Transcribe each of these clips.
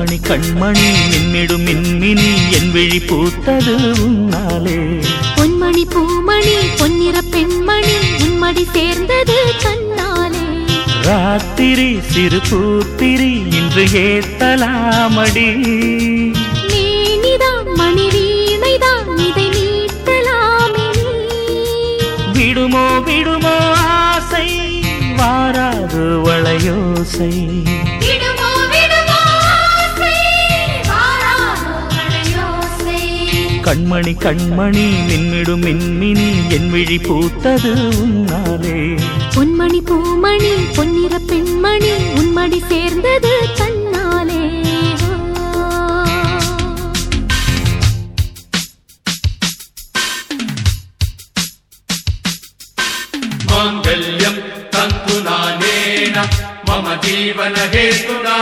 கண்மணி கண்மணி மின்னிடும் மின்மினி என் விழி பூத்தது உன்னாலே பொன்மணி பூமணி பொன்னிற பெண்மணி உன்மடி சேர்ந்தது கண்ணாலே ராத்திரி சிறு பூத்திரி இன்று ஏத்தலாமடி மேனிதான் மணி வீணைதான் இதை மீட்டலாமே விடுமோ விடுமோ ஆசை வாராது வளையோசை விடுமோ விடுமோ ஆசை, வாராதோ வளையோசை. கண்மணி கண்மணி மின்னிடும் மின்மினி என் விழி பூத்தது உன்னாலே பொன்மணி பூமணி பொன்னிற பெண்மணி உன்மடி சேர்ந்தது கண்ணாலே माङ्गल्यम् तन्तु नानेन मम जीवनहेतुना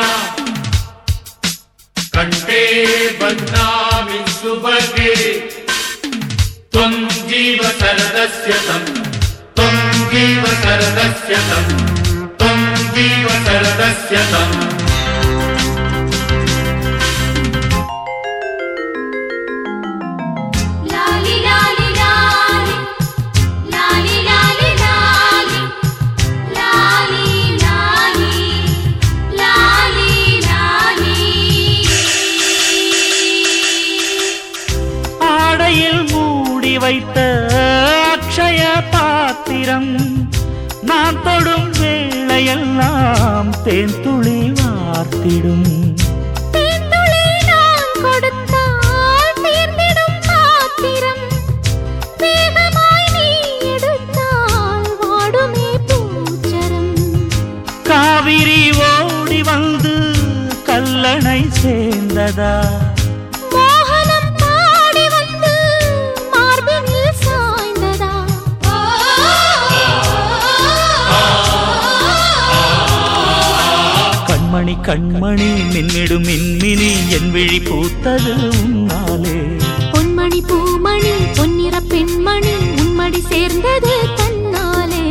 कण्ठे बध्नामि सुभगे त्वम् जीव शरदस्य तम् त्वम् जीव शरदस्य तम् त्वम् जीव शरदस्य तम् லாலி லாலி லாலி லாலி லாலி லாலி லாலி லாலி லாலி லாலி ஆடையில் மூடி வைத்த அக்ஷய பாத்திரம் நான் தொடும் வேளையெல்லாம் தேன் துளி வார்த்திடும் தேன்துளி நான் கொடுத்தால் தீர்ந்திடும் பாத்திரம் வேகமாய் நீ எடுத்தால் வாடுமே பூச்சரம் காவிரி ஓடி வந்து கல்லணை சேர்ந்ததா மோகனம் பாடி வந்து மார்பினில் சாய்ந்ததா கண்மணி கண்மணி மின்னிடும் மின்மினி என் விழி பூத்தது உன்னாலே பொன்மணி பூமணி பொன்னிற பெண்மணி உன்மடி சேர்ந்தது தன்னாலே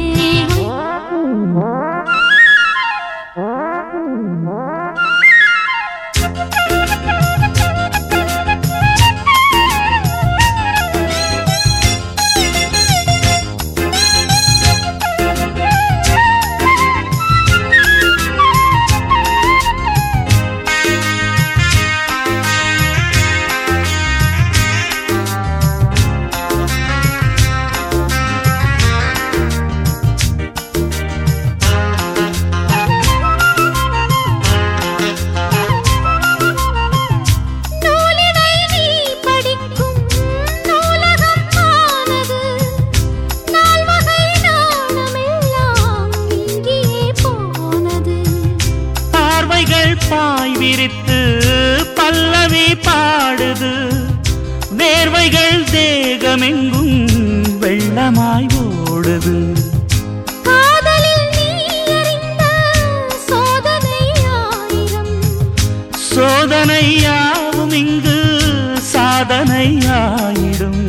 நூலினை நீ படிக்கும் நூலகம் ஆனது நால்வகை நாணமெல்லாம் இங்கேயே போனது பார்வைகள் பாய் விரித்து பல்லவி பாடுது வேர்வைகள் தேகமெங்கும் வெள்ளமாய் ஓடுது காதலில் நீ அறிந்த சோதனை ஆயிரம் சோதனையாவும் இங்கு சாதனையாயிடும்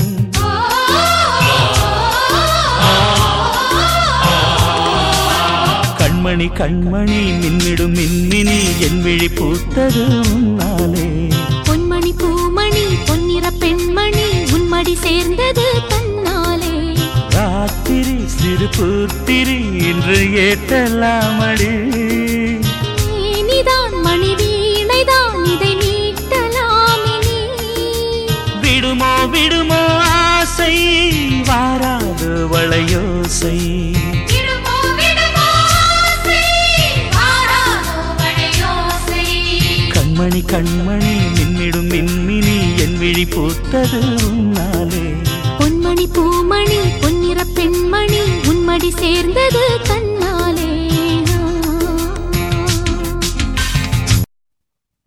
கண்மணி கண்மணி மின்னிடும் மின்மினி என் விழி பூத்தது உன்னாலே பொன்மணி பூமணி பொன்னிற பெண்மணி உன்மடி சேர்ந்தது தன்னாலே ராத்திரி சிறு பூத்திரி இன்று ஏற்றலாமடி நீதான் மணி வீணைதான் இதை மீட்டலாமினி விடுமோ விடுமோ ஆசை வாராது வளையோசை விடுமோ விடுமோ ஆசை, வாராதோ வளையோசை. கண்மணி கண்மணி மின்னிடும் மின்மினி என் விழி பூத்தது உன்னாலே பொன்மணி பூமணி பொன்னிற பெண்மணி உன்மடி சேர்ந்தது கண்